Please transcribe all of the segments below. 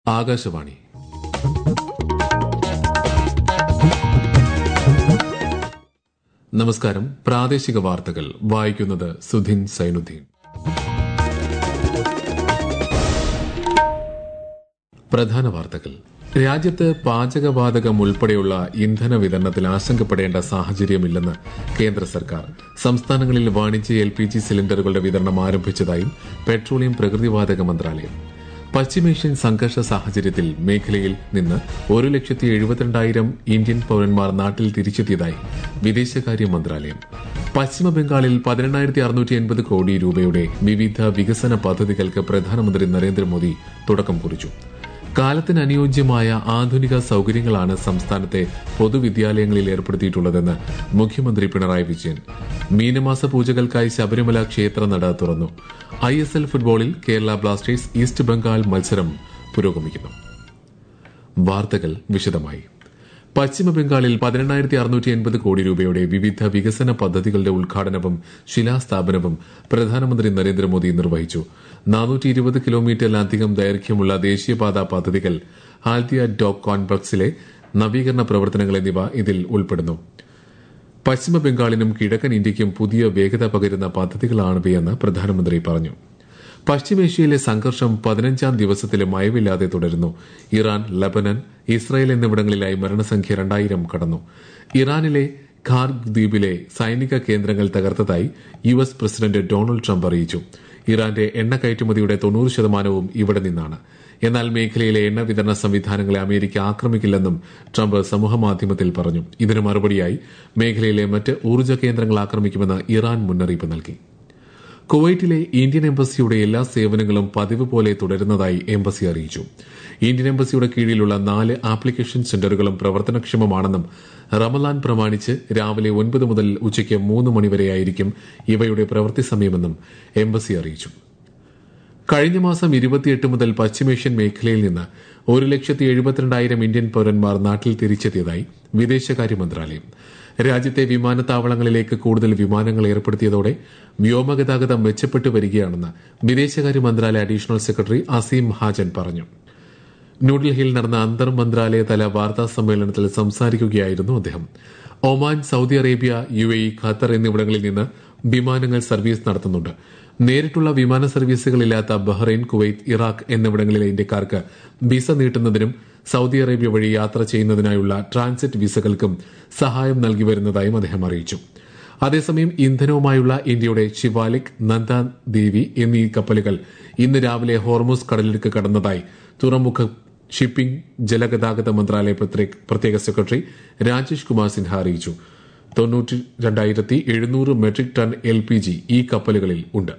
ആകാശവാണി നമസ്കാരം പ്രാദേശിക വാർത്തകൾ വായിക്കുന്നത് സുധിൻ സൈനുദ്ദീൻ പ്രധാന വാർത്തകൾ രാജ്യത്ത് പാചകവാതകം ഉൾപ്പെടെയുള്ള ഇന്ധന വിതരണത്തിൽ ആശങ്കപ്പെടേണ്ട സാഹചര്യമില്ലെന്ന് കേന്ദ്ര സർക്കാർ സംസ്ഥാനങ്ങളിൽ വാണിജ്യ എൽ പി ജി സിലിണ്ടറുകളുടെ വിതരണം ആരംഭിച്ചതായും പെട്രോളിയം പ്രകൃതിവാതക മന്ത്രാലയം പശ്ചിമേഷ്യൻ സംഘർഷ സാഹചര്യത്തിൽ മേഖലയിൽ നിന്ന് ഒരു ലക്ഷത്തി എഴുപത്തിരണ്ടായിരം ഇന്ത്യൻ പൌരന്മാർ നാട്ടിൽ തിരിച്ചെത്തിയതായി വിദേശകാര്യ മന്ത്രാലയം പശ്ചിമ ബംഗാളിൽ പതിനെണ്ണായിരത്തി അറുന്നൂറ്റി എൺപത് കോടി രൂപയുടെ വിവിധ വികസന പദ്ധതികൾക്ക് പ്രധാനമന്ത്രി നരേന്ദ്രമോദി തുടക്കം കുറിച്ചു കാലത്തിന് അനുയോജ്യമായ ആധുനിക സൌകര്യങ്ങളാണ് സംസ്ഥാനത്തെ പൊതുവിദ്യാലയങ്ങളിൽ ഏർപ്പെടുത്തിയിട്ടുള്ളതെന്ന് മുഖ്യമന്ത്രി പിണറായി വിജയൻ മീനമാസ പൂജകൾക്കായി ശബരിമല ക്ഷേത്ര നട തുറന്നു ഐ എസ് എൽ ഫുട്ബോളിൽ കേരള ബ്ലാസ്റ്റേഴ്സ് ഈസ്റ്റ് ബംഗാൾ മത്സരം പുരോഗമിക്കുന്നു വാർത്തകൾ വിശദമായി പശ്ചിമ ബംഗാളിൽ പതിനെണ്ണായിരത്തി അറുന്നൂറ്റി എൺപത് കോടി രൂപയുടെ വിവിധ വികസന പദ്ധതികളുടെ ഉദ്ഘാടനവും ശിലാസ്ഥാപനവും പ്രധാനമന്ത്രി നരേന്ദ്രമോദി നിർവഹിച്ചു നാനൂറ്റി ഇരുപത് കിലോമീറ്ററിലധികം ദൈർഘ്യമുള്ള ദേശീയപാത പദ്ധതികൾ ഹാൽദിയ ഡോക് കോംപ്ലക്സിലെ നവീകരണ പ്രവർത്തനങ്ങൾ എന്നിവ ഇതിൽ ഉൾപ്പെടുന്നു പശ്ചിമ ബംഗാളിനും കിഴക്കൻ ഇന്ത്യയ്ക്കും പുതിയ വേഗത പകരുന്ന പദ്ധതികളാണിവയെന്ന് പ്രധാനമന്ത്രി പറഞ്ഞു പശ്ചിമേഷ്യയിലെ സംഘർഷം പതിനഞ്ചാം ദിവസത്തിലും അയവില്ലാതെ തുടരുന്നു ഇറാൻ ലബനൻ ഇസ്രായേൽ എന്നിവിടങ്ങളിലായി മരണസംഖ്യ രണ്ടായിരം കടന്നു ഇറാനിലെ ഖാർഗ് ദ്വീപിലെ സൈനിക കേന്ദ്രങ്ങൾ തകർത്തതായി U S president Donald Trump അറിയിച്ചു ഇറാന്റെ എണ്ണ കയറ്റുമതിയുടെ തൊണ്ണൂറ് ശതമാനവും ഇവിടെ നിന്നാണ് എന്നാൽ മേഖലയിലെ എണ്ണ വിതരണ സംവിധാനങ്ങളെ അമേരിക്ക ആക്രമിക്കില്ലെന്നും ട്രംപ് സമൂഹമാധ്യമത്തിൽ പറഞ്ഞു ഇതിന് മറുപടിയായി മേഖലയിലെ മറ്റ് ഊർജ്ജ കേന്ദ്രങ്ങൾ ആക്രമിക്കുമെന്ന് ഇറാൻ മുന്നറിയിപ്പ് നൽകി കുവൈറ്റിലെ ഇന്ത്യൻ എംബസിയുടെ എല്ലാ സേവനങ്ങളും പതിവ് പോലെ തുടരുന്നതായി എംബസി അറിയിച്ചു ഇന്ത്യൻ എംബസിയുടെ കീഴിലുള്ള നാല് ആപ്ലിക്കേഷൻ സെന്ററുകളും പ്രവർത്തനക്ഷമമാണെന്നും റമലാൻ പ്രമാണിച്ച് രാവിലെ ഒൻപത് മുതൽ ഉച്ചയ്ക്ക് മൂന്ന് മണിവരെയായിരിക്കും ഇവയുടെ പ്രവൃത്തി സമയമെന്നും എംബസി അറിയിച്ചു കഴിഞ്ഞ മാസം ഇരുപത്തിയെട്ട് മുതൽ പശ്ചിമേഷ്യൻ മേഖലയിൽ നിന്ന് ഒരു ലക്ഷത്തി എഴുപത്തിരണ്ടായിരം ഇന്ത്യൻ പൌരന്മാർ നാട്ടിൽ തിരിച്ചെത്തിയതായി വിദേശകാര്യ മന്ത്രാലയം രാജ്യത്തെ വിമാനത്താവളങ്ങളിലേക്ക് കൂടുതൽ വിമാനങ്ങൾ ഏർപ്പെടുത്തിയതോടെ വ്യോമഗതാഗതം മെച്ചപ്പെട്ടു വരികയാണെന്ന് വിദേശകാര്യ മന്ത്രാലയ അഡീഷണൽ സെക്രട്ടറി അസീം ഹാജൻ പറഞ്ഞു ന്യൂഡൽഹിയിൽ നടന്ന അന്തർ മന്ത്രാലയ തല വാർത്താ സമ്മേളനത്തിൽ സംസാരിക്കുകയായിരുന്നു അദ്ദേഹം Oman Saudi Arabia U A Qatar എന്നിവിടങ്ങളിൽ നിന്ന് വിമാനങ്ങൾ സർവീസ് നടത്തുന്നുണ്ട് നേരിട്ടുള്ള വിമാന സർവീസുകളില്ലാത്ത ബഹ്റൈൻ കുവൈത്ത് ഇറാഖ് എന്നിവിടങ്ങളിലെ ഇന്ത്യക്കാർക്ക് വിസ നീട്ടുന്നതിനും സൌദി അറേബ്യ വഴി യാത്ര ചെയ്യുന്നതിനായുള്ള ട്രാൻസിറ്റ് വിസകൾക്കും സഹായം നൽകി വരുന്നതായും അദ്ദേഹം അറിയിച്ചു അതേസമയം ഇന്ധനവുമായുള്ള ഇന്ത്യയുടെ ശിവാലിക് നന്ദ ദേവി എന്നീ കപ്പലുകൾ ഇന്ന് രാവിലെ ഹോർമോസ് കടലിലേക്ക് കടന്നതായി തുറമുഖ ഷിപ്പിംഗ് ജലഗതാഗത മന്ത്രാലയ പ്രത്യേക സെക്രട്ടറി രാജേഷ് കുമാർ സിൻഹ അറിയിച്ചു തൊണ്ണൂറ്റി രണ്ടായിരത്തി എഴുന്നൂറ് metric tonne L P G ഈ കപ്പലുകളിൽ ഉണ്ട്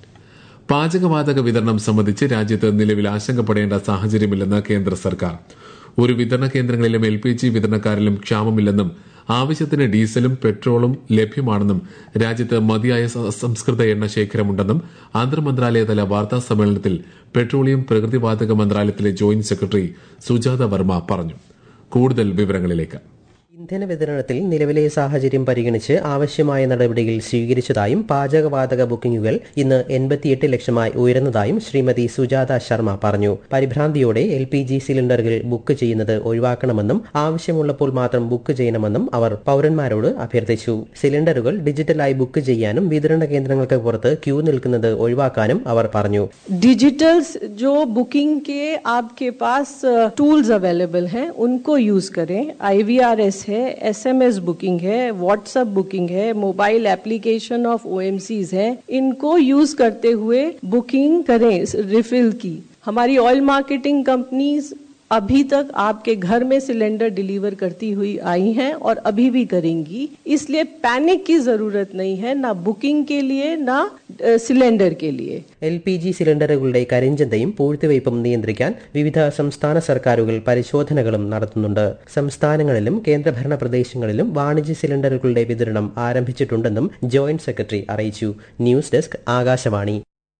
പാചകവാതക വിതരണം സംബന്ധിച്ച് രാജ്യത്ത് നിലവിൽ ആശങ്കപ്പെടേണ്ട സാഹചര്യമില്ലെന്ന് കേന്ദ്ര സർക്കാർ ഒരു വിതരണ കേന്ദ്രങ്ങളിലും എൽ പി ജി വിതരണക്കാരിലും ക്ഷാമമില്ലെന്നും ആവശ്യത്തിന് ഡീസലും പെട്രോളും ലഭ്യമാണെന്നും രാജ്യത്ത് മതിയായ സംസ്കൃത എണ്ണ ശേഖരമുണ്ടെന്നും ആന്തർ മന്ത്രാലയതല വാർത്താ സമ്മേളനത്തിൽ പെട്രോളിയം പ്രകൃതിവാതക മന്ത്രാലയത്തിലെ ജോയിന്റ് സെക്രട്ടറി സുജാത വർമ്മ പറഞ്ഞു കൂടുതൽ വിവരങ്ങളിലേക്ക് ഇന്ധന വിതരണത്തിൽ നിലവിലെ സാഹചര്യം പരിഗണിച്ച് ആവശ്യമായ നടപടികൾ സ്വീകരിച്ചതായും പാചകവാതക ബുക്കിംഗുകൾ ഇന്ന് എൺപത്തിയെട്ട് ലക്ഷമായി ഉയർന്നതായും ശ്രീമതി സുജാത ശർമ്മ പറഞ്ഞു പരിഭ്രാന്തിയോടെ എൽ പി ജി സിലിണ്ടറുകൾ ബുക്ക് ചെയ്യുന്നത് ഒഴിവാക്കണമെന്നും ആവശ്യമുള്ളപ്പോൾ മാത്രം ബുക്ക് ചെയ്യണമെന്നും അവർ പൌരന്മാരോട് അഭ്യർത്ഥിച്ചു സിലിണ്ടറുകൾ ഡിജിറ്റലായി ബുക്ക് ചെയ്യാനും വിതരണ കേന്ദ്രങ്ങൾക്ക് പുറത്ത് ക്യൂ നിൽക്കുന്നത് ഒഴിവാക്കാനും അവർ പറഞ്ഞു डिजिटल जो बुकिंग के आपके पास टूल्स अवेलेबल हैं उनको यूज करें आईवीआरएस है एसएमएस बुकिंग है व्हाट्सएप बुकिंग है मोबाइल एप्लीकेशन ऑफ ओएमसीज है इनको यूज करते हुए बुकिंग करें रिफिल की हमारी ऑयल मार्केटिंग कंपनीज अभी तक आपके घर में सिलेंडर डिलीवर करती हुई आई हैं और अभी भी करेंगी इसलिए पैनिक की जरूरत नहीं है ना बुकिंग के लिए ना सिलेंडर के लिए എൽ പി ജി സിലിണ്ടറുകളുടെ കരിഞ്ചന്തയും പൂഴ്ത്തിവയ്പും നിയന്ത്രിക്കാൻ വിവിധ സംസ്ഥാന സർക്കാരുകൾ പരിശോധനകളും നടത്തുന്നുണ്ട് സംസ്ഥാനങ്ങളിലും കേന്ദ്രഭരണ പ്രദേശങ്ങളിലും വാണിജ്യ സിലിണ്ടറുകളുടെ വിതരണം ആരംഭിച്ചിട്ടുണ്ടെന്നും ജോയിന്റ് സെക്രട്ടറി അറിയിച്ചു ന്യൂസ് ഡെസ്ക് ആകാശവാണി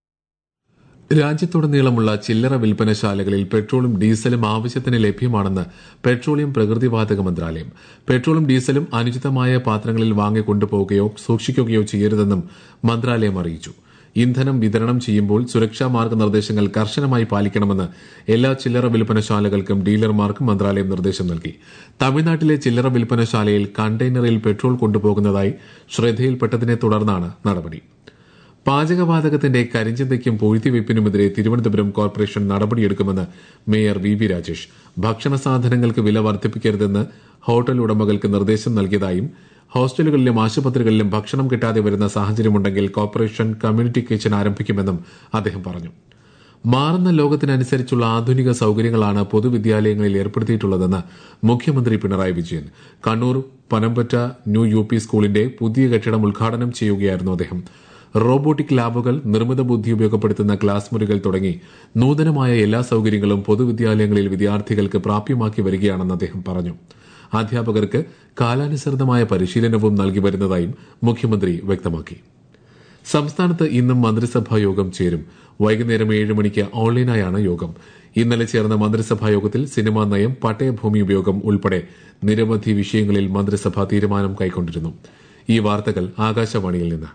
രാജ്യത്തുടനീളമുള്ള ചില്ലറ വിൽപ്പനശാലകളിൽ പെട്രോളും ഡീസലും ആവശ്യത്തിന് ലഭ്യമാണെന്ന് പെട്രോളിയം പ്രകൃതിവാതക മന്ത്രാലയം പെട്രോളും ഡീസലും അനുചിതമായ പാത്രങ്ങളിൽ വാങ്ങി കൊണ്ടുപോവുകയോ സൂക്ഷിക്കുകയോ ചെയ്യരുതെന്നും മന്ത്രാലയം അറിയിച്ചു ഇന്ധനം വിതരണം ചെയ്യുമ്പോൾ സുരക്ഷാ മാർഗനിർദ്ദേശങ്ങൾ കർശനമായി പാലിക്കണമെന്ന് എല്ലാ ചില്ലറ വിൽപ്പനശാലകൾക്കും ഡീലർമാർക്കും മന്ത്രാലയം നിർദ്ദേശം നൽകി തമിഴ്നാട്ടിലെ ചില്ലറ വിൽപ്പനശാലയിൽ കണ്ടെയ്നറിൽ പെട്രോൾ കൊണ്ടുപോകുന്നതായി ശ്രദ്ധയിൽപ്പെട്ടതിനെ തുടർന്നാണ് നടപടി പാചകവാതകത്തിന്റെ കരിഞ്ചന്തയ്ക്കും പൂഴ്ത്തിവയ്പ്പിനുമെതിരെ തിരുവനന്തപുരം കോർപ്പറേഷൻ നടപടിയെടുക്കുമെന്ന് മേയർ വി വി രാജേഷ് ഭക്ഷണ സാധനങ്ങൾക്ക് വില വർദ്ധിപ്പിക്കരുതെന്ന് ഹോട്ടൽ ഉടമകൾക്ക് നിർദ്ദേശം നൽകിയതായും ഹോസ്റ്റലുകളിലും ആശുപത്രികളിലും ഭക്ഷണം കിട്ടാതെ വരുന്ന സാഹചര്യമുണ്ടെങ്കിൽ കോർപ്പറേഷൻ കമ്മ്യൂണിറ്റി കിച്ചൺ ആരംഭിക്കുമെന്നും അദ്ദേഹം പറഞ്ഞു മാറുന്ന ലോകത്തിനനുസരിച്ചുള്ള ആധുനിക സൌകര്യങ്ങളാണ് പൊതുവിദ്യാലയങ്ങളിൽ ഏർപ്പെടുത്തിയിട്ടുള്ളതെന്ന് മുഖ്യമന്ത്രി Pinarayi Vijayan Kannur Panambatta new U P സ്കൂളിന്റെ പുതിയ കെട്ടിടം ഉദ്ഘാടനം ചെയ്യുകയായിരുന്നു അദ്ദേഹം റോബോട്ടിക് ലാബുകൾ നിർമ്മിത ബുദ്ധി ഉപയോഗപ്പെടുത്തുന്ന ക്ലാസ് മുറികൾ തുടങ്ങി നൂതനമായ എല്ലാ സൌകര്യങ്ങളും പൊതുവിദ്യാലയങ്ങളിൽ വിദ്യാർത്ഥികൾക്ക് പ്രാപ്യമാക്കി വരികയാണെന്ന് അദ്ദേഹം പറഞ്ഞു അധ്യാപകർക്ക് കാലാനുസൃതമായ പരിശീലനവും നൽകി വരുന്നതായും മുഖ്യമന്ത്രി വ്യക്തമാക്കി സംസ്ഥാനത്ത് ഇന്നും മന്ത്രിസഭാ യോഗം ചേരും വൈകുന്നേരം ഏഴ് മണിക്ക് ഓൺലൈനായാണ് യോഗം ഇന്നലെ ചേർന്ന മന്ത്രിസഭാ യോഗത്തിൽ സിനിമാ നയം പട്ടയഭൂമി ഉപയോഗം ഉൾപ്പെടെ നിരവധി വിഷയങ്ങളിൽ മന്ത്രിസഭ തീരുമാനം കൈക്കൊണ്ടിരുന്നു ഈ വാർത്തകൾ ആകാശവാണിയിൽ നിന്ന്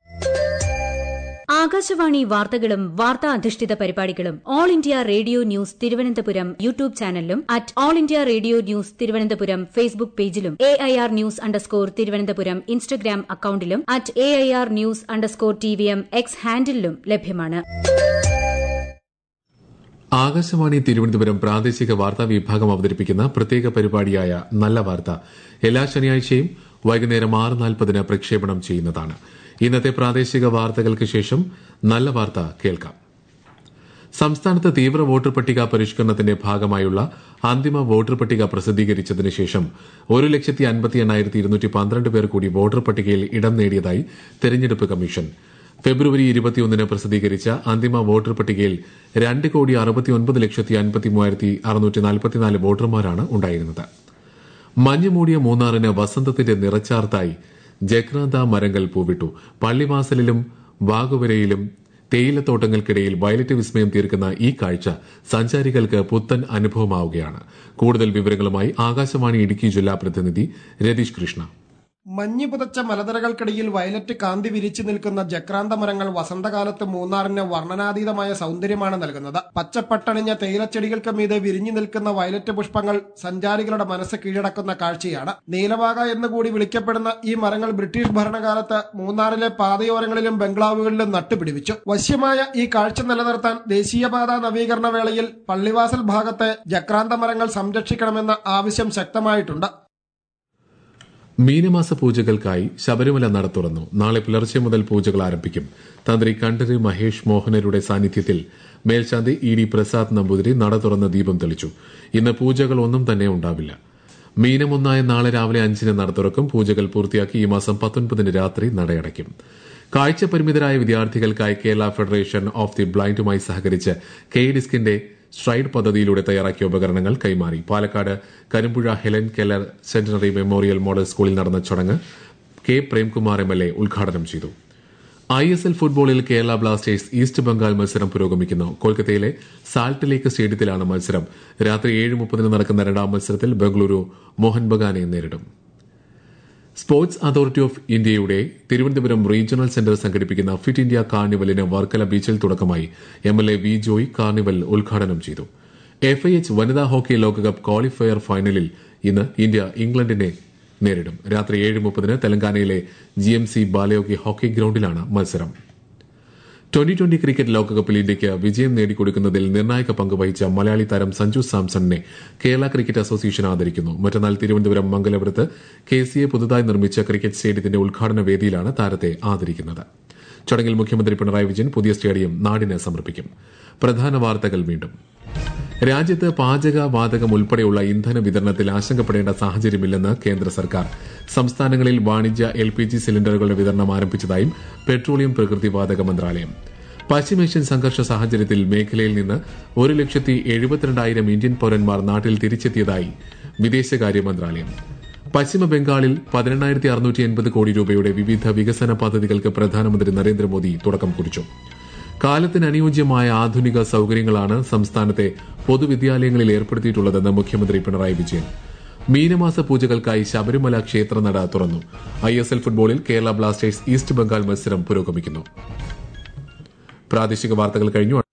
ആകാശവാണി വാർത്തകളും വാർത്താ അധിഷ്ഠിത പരിപാടികളും all India radio news Thiruvananthapuram YouTube ചാനലിലും at all India radio news Thiruvananthapuram Facebook പേജിലും A I R news underscore Thiruvananthapuram Instagram അക്കൌണ്ടിലും at A I R news underscore T V M X ഹാൻഡിലും ലഭ്യമാണ് ആകാശവാണി തിരുവനന്തപുരം പ്രാദേശിക വാർത്താ വിഭാഗം അവതരിപ്പിക്കുന്ന പ്രത്യേക പരിപാടിയായ നല്ല വാർത്ത എല്ലാ ശനിയാഴ്ചയും വൈകുന്നേരം ആറ് നാൽപ്പതിന് പ്രക്ഷേപണം ചെയ്യുന്നതാണ് ഇന്നത്തെ പ്രാദേശിക വാർത്തകൾക്ക് ശേഷം നല്ല വാർത്ത കേൾക്കാം സംസ്ഥാനത്ത് തീവ്ര വോട്ടർ പട്ടിക പരിഷ്കരണത്തിന്റെ ഭാഗമായുള്ള അന്തിമ വോട്ടർ പട്ടിക പ്രസിദ്ധീകരിച്ചതിന് ശേഷം ഒരു ലക്ഷത്തി അൻപത്തി എണ്ണായിരത്തി ഇരുന്നൂറ്റി പന്ത്രണ്ട് പേർ കൂടി വോട്ടർ പട്ടികയിൽ ഇടം നേടിയതായി തെരഞ്ഞെടുപ്പ് കമ്മീഷൻ ഫെബ്രുവരി ഇരുപത്തിയൊന്നിന് പ്രസിദ്ധീകരിച്ച അന്തിമ വോട്ടർ പട്ടികയിൽ രണ്ട് കോടി അറുപത്തിയൊൻപത് ലക്ഷത്തി അൻപത്തി മൂവായിരത്തി അറുന്നൂറ്റി നാൽപ്പത്തിനാല് വോട്ടർമാരാണ് ഉണ്ടായിരുന്നത് മഞ്ഞുമൂടിയ മൂന്നാറിന് വസന്തത്തിന്റെ നിറച്ചാർത്തായി ജഗ്രാന്ത മരങ്ങൾ പൂവിട്ടു പള്ളിവാസലിലും വാഗുവരയിലും തേയിലത്തോട്ടങ്ങൾക്കിടയിൽ വയലറ്റ് വിസ്മയം തീർക്കുന്ന ഈ കാഴ്ച സഞ്ചാരികൾക്ക് പുത്തൻ അനുഭവമാവുകയാണ് കൂടുതൽ വിവരങ്ങളുമായി ആകാശവാണി ഇടുക്കി ജില്ലാ പ്രതിനിധി രതീഷ് കൃഷ്ണ മഞ്ഞ് പുതച്ച മലനിരകൾക്കിടയിൽ വയലറ്റ് കാന്തി വിരിച്ചു നിൽക്കുന്ന ജക്രാന്ത മരങ്ങൾ വസന്തകാലത്ത് മൂന്നാറിന് വർണ്ണനാതീതമായ സൗന്ദര്യമാണ് നൽകുന്നത് പച്ചപ്പട്ടണിഞ്ഞ തേയിലച്ചെടികൾക്ക് മീതെ വിരിഞ്ഞു നിൽക്കുന്ന വയലറ്റ് പുഷ്പങ്ങൾ സഞ്ചാരികളുടെ മനസ്സ് കീഴടക്കുന്ന കാഴ്ചയാണ് നീലവാക എന്ന് കൂടി വിളിക്കപ്പെടുന്ന ഈ മരങ്ങൾ ബ്രിട്ടീഷ് ഭരണകാലത്ത് മൂന്നാറിലെ പാതയോരങ്ങളിലും ബംഗ്ലാവുകളിലും നട്ടുപിടിപ്പിച്ചു വശ്യമായ ഈ കാഴ്ച നിലനിർത്താൻ ദേശീയപാത നവീകരണ വേളയിൽ പള്ളിവാസൽ ഭാഗത്തെ ജക്രാന്ത മരങ്ങൾ സംരക്ഷിക്കണമെന്ന ആവശ്യം ശക്തമായിട്ടുണ്ട് മീനമാസ പൂജകൾക്കായി ശബരിമല നട തുറന്നു നാളെ പുലർച്ചെ മുതൽ പൂജകൾ ആരംഭിക്കും തന്ത്രി കണ്ഠര് മഹേഷ് മോഹനരുടെ സാന്നിധ്യത്തിൽ മേൽശാന്തി ഇ ഡി പ്രസാദ് നമ്പൂതിരി നട തുറന്ന് ദീപം തെളിച്ചു ഇന്ന് പൂജകൾ ഒന്നും തന്നെ ഉണ്ടാവില്ല മീനമൊന്നായ നാളെ രാവിലെ അഞ്ചിന് നട തുറക്കും പൂജകൾ പൂർത്തിയാക്കി ഈ മാസം പത്തൊൻപതിന് രാത്രി നടയടയ്ക്കും കാഴ്ച പരിമിതരായ വിദ്യാർത്ഥികൾക്കായി കേരള ഫെഡറേഷൻ ഓഫ് ദി ബ്ലൈൻഡുമായി സഹകരിച്ച് കെ ഡിസ്കിന്റെ സ്ട്രൈഡ് പദ്ധതിയിലൂടെ തയ്യാറാക്കിയ ഉപകരണങ്ങൾ കൈമാറി Palakkad Karimpuzha Helen Keller centenary memorial model സ്കൂളിൽ നടന്ന ചടങ്ങ് K Premkumar M L A ഉദ്ഘാടനം ചെയ്തു ഐ എസ് എൽ ഫുട്ബോളിൽ കേരള ബ്ലാസ്റ്റേഴ്സ് ഈസ്റ്റ് ബംഗാൾ മത്സരം പുരോഗമിക്കുന്നു കൊൽക്കത്തയിലെ സാൾട്ട് ലേക്ക് സ്റ്റേഡിയത്തിലാണ് മത്സരം രാത്രി ഏഴ് മുപ്പതിന് നടക്കുന്ന രണ്ടാം മത്സരത്തിൽ ബംഗളൂരു മോഹൻ ബഗാനെ നേരിടും സ്പോർട്സ് അതോറിറ്റി ഓഫ് ഇന്ത്യയുടെ തിരുവനന്തപുരം റീജിയണൽ സെന്റർ സംഘടിപ്പിക്കുന്ന ഫിറ്റ് ഇന്ത്യ കാർണിവലിന് വർക്കല ബീച്ചിൽ തുടക്കമായി M L A V Joy carnival ഉദ്ഘാടനം ചെയ്തു എഫ് ഐ എച്ച് വനിതാ ഹോക്കി ലോകകപ്പ് ക്വാളിഫയർ ഫൈനലിൽ ഇന്ന് ഇന്ത്യ ഇംഗ്ലണ്ടിനെ നേരിടും രാത്രി ഏഴ് മുപ്പതിന് തെലങ്കാനയിലെ G M C Balayogi hockey ഗ്രൌണ്ടിലാണ് മത്സരം ട്വന്റി ട്വന്റി ക്രിക്കറ്റ് ലോകകപ്പിൽ ഇന്ത്യയ്ക്ക് വിജയം നേടിക്കൊടുക്കുന്നതിൽ നിർണായക പങ്ക് വഹിച്ച മലയാളി താരം സഞ്ജു സാംസണിനെ കേരള ക്രിക്കറ്റ് അസോസിയേഷൻ ആദരിക്കുന്നു മറ്റന്നാൾ തിരുവനന്തപുരം മംഗലപുരത്ത് കെ സി എ പുതുതായി നിർമ്മിച്ച ക്രിക്കറ്റ് സ്റ്റേഡിയത്തിന്റെ ഉദ്ഘാടന വേദിയിലാണ് താരത്തെ ആദരിക്കുന്നത് ചടങ്ങിൽ മുഖ്യമന്ത്രി പിണറായി വിജയൻ പുതിയ സ്റ്റേഡിയം നാടിന് സമർപ്പിക്കും പ്രധാന വാർത്തകൾ വീണ്ടും രാജ്യത്ത് പാചക വാതകം ഉൾപ്പെടെയുള്ള ഇന്ധന വിതരണത്തിൽ ആശങ്കപ്പെടേണ്ട സാഹചര്യമില്ലെന്ന് കേന്ദ്ര സർക്കാർ സംസ്ഥാനങ്ങളിൽ വാണിജ്യ എൽ പി ജി സിലിണ്ടറുകളുടെ വിതരണം ആരംഭിച്ചതായും പെട്രോളിയം പ്രകൃതിവാതക മന്ത്രാലയം പശ്ചിമേഷ്യൻ സംഘർഷ സാഹചര്യത്തിൽ മേഖലയിൽ നിന്ന് ഒരു ലക്ഷത്തി എഴുപത്തിരണ്ടായിരം ഇന്ത്യൻ പൌരന്മാർ നാട്ടിൽ തിരിച്ചെത്തിയതായി വിദേശകാര്യ മന്ത്രാലയം പശ്ചിമ ബംഗാളിൽ പതിനെണ്ണായിരത്തി അറുന്നൂറ്റി എൺപത് കോടി രൂപയുടെ വിവിധ വികസന പദ്ധതികൾക്ക് പ്രധാനമന്ത്രി നരേന്ദ്രമോദി തുടക്കം കുറിച്ചു കാലത്തിന് അനുയോജ്യമായ ആധുനിക സൌകര്യങ്ങളാണ് സംസ്ഥാനത്തെ പൊതുവിദ്യാലയങ്ങളിൽ ഏർപ്പെടുത്തിയിട്ടുള്ളതെന്ന് മുഖ്യമന്ത്രി പിണറായി വിജയൻ മീനമാസ പൂജകൾക്കായി ശബരിമല ക്ഷേത്രനട തുറന്നു ഐ എസ് എൽ ഫുട്ബോളിൽ കേരള ബ്ലാസ്റ്റേഴ്സ് ഈസ്റ്റ് ബംഗാൾ മത്സരം പുരോഗമിക്കുന്നു പ്രാദേശിക വാർത്തകൾ കഴിഞ്ഞു